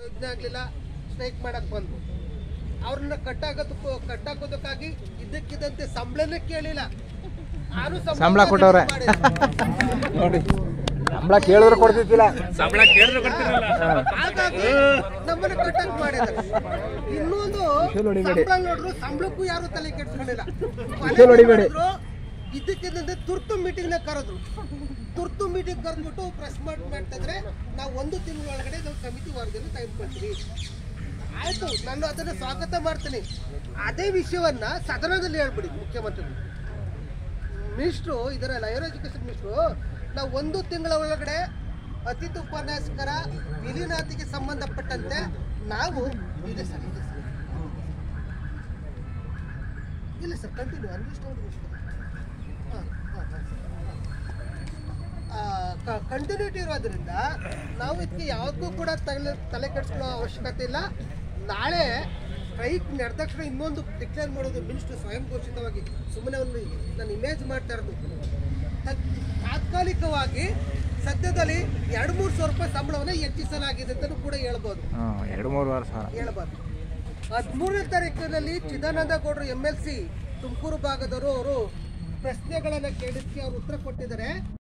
ಇದಾಗಲಿಲ್ಲ strike ಮಾಡಕ್ ಬಂದ್ರು ಅವ್ರನ್ನ ಕಟ್ಟಾಕೋದಕ್ಕೂ ಕಟ್ಟಾಕೋದಕ್ಕಾಗಿ ಇದ್ದಕ್ಕಿದ್ದಂತೆ ಸಂಬಳನೇ ಕೇಳಿಲ್ಲ ನಾನು ಸಂಬಳ ಕೊಟ್ಟವ್ರೆ. ನೋಡಿ ಸಂಬಳ ಕೇಳಿದ್ರು ಕೊಡ್ತಿದ್ದಿಲ್ಲ ಸಂಬಳ ಕೇಳಿದ್ರು ಕೊಡ್ತಿರಲ್ಲ ಹಾಗಾಗಿ ನಮ್ಮನ್ನ ಕಟ್ಟಾಕ್ ಮಾಡಿದ್ದಾರೆ ಇನ್ನೊಂದು ಸಂಬಳ ನೋಡ್ರು ಸಂಬಳಕ್ಕೂ ಯಾರು ತಲೆ ಕೆಡ್ಸ್ಕೊಂಡಿಲ್ಲ ವಿಷಲ್ ಹೊಡಿಬೇಡಿ. ಇದಕ್ಕಿದ್ದಂತೆ ತುರ್ತು ಮೀಟಿಂಗ್ ನ ಕರೆದ್ರು ತುರ್ತು ಮೀಟಿಂಗ್ ಕರೆದ್ಬಿಟ್ಟು ಪ್ರೆಸ್ ಮಾರ್ಟ್ ಮಾಡ್ತಾ ಇದ್ರೆ ನಾವು ಒಂದು ತಿಂಗಳೊಳಗಡೆ ನಾವು ಸಮಿತಿ ವರದಿಯನ್ನು ತೆಗೆದುಕೊಳ್ತೀವಿ ಆಯ್ತು ನಾನು ಅದನ್ನ ಸ್ವಾಗತ ಮಾಡ್ತೀನಿ ಅದೇ ವಿಷಯವನ್ನ ಸದನದಲ್ಲಿ ಹೇಳ್ಬಿಡಿ ಮುಖ್ಯಮಂತ್ರಿ ಮಿನಿಸ್ಟ್ರು ಇದರಲ್ಲ ಹೈಯರ್ ಎಜುಕೇಶನ್ ಮಿನಿಸ್ಟ್ರು ನಾವು ಒಂದು ತಿಂಗಳ ಒಳಗಡೆ ಅತಿಥಿ ಉಪನ್ಯಾಸಕರ ವಿಲೀನಾತಿಗೆ ಸಂಬಂಧಪಟ್ಟಂತೆ ನಾವು ಇದೆ ಸರ್ ಇದೆ ಸರ್ ಇಲ್ಲ ಸರ್ ಕಂಟಿನ್ಯೂ ಅನ್ವಿಸ್ಟ್ ಕಂಟಿನ್ಯೂಟಿ ಇರೋದ್ರಿಂದ ನಾವು ಇದಕ್ಕೆ ಯಾವುದಕ್ಕೂ ಕೂಡ ತಲೆ ತಲೆ ಕೆಡಿಸ್ಕೊಳ್ಳೋ ಅವಶ್ಯಕತೆ ಇಲ್ಲ ನಾಳೆ ಸ್ಟ್ರೈಕ್ ನಡೆದ ತಕ್ಷಣ ಇನ್ನೊಂದು ಡಿಕ್ಲೇರ್ ಮಾಡೋದು ಮಿನಿಸ್ಟರ್ ಸ್ವಯಂ ಘೋಷಿತವಾಗಿ ಸುಮ್ಮನೆ ಒಂದು ನಾನು ಇಮೇಜ್ ಮಾಡ್ತಾ ಇರೋದು ತ- ತಾತ್ಕಾಲಿಕವಾಗಿ ಸದ್ಯದಲ್ಲಿ ಎರಡು ಮೂರು ಸಾವಿರ ರೂಪಾಯಿ ಸಂಬಳವನ್ನು ಹೆಚ್ಚಿಸಲಾಗಿದೆ ಅಂತಲೂ ಕೂಡ ಹೇಳ್ಬೋದು ಹ್ಮ್ ಎರಡು ಮೂರು ವರ್ಷ ಹೇಳ್ಬಾರ್ದು ಹದಿಮೂರನೇ ತಾರೀಕಿನಲ್ಲಿ ಚಿದಾನಂದ ಗೌಡರು ಎಮ್ ಎಲ್ ಸಿ ತುಮಕೂರು ಭಾಗದವರು ಅವರು ಪ್ರಶ್ನೆಗಳನ್ನ ಕೇಳಿದ್ದಕ್ಕೆ ಅವರು ಉತ್ತರ ಕೊಟ್ಟಿದ್ದಾರೆ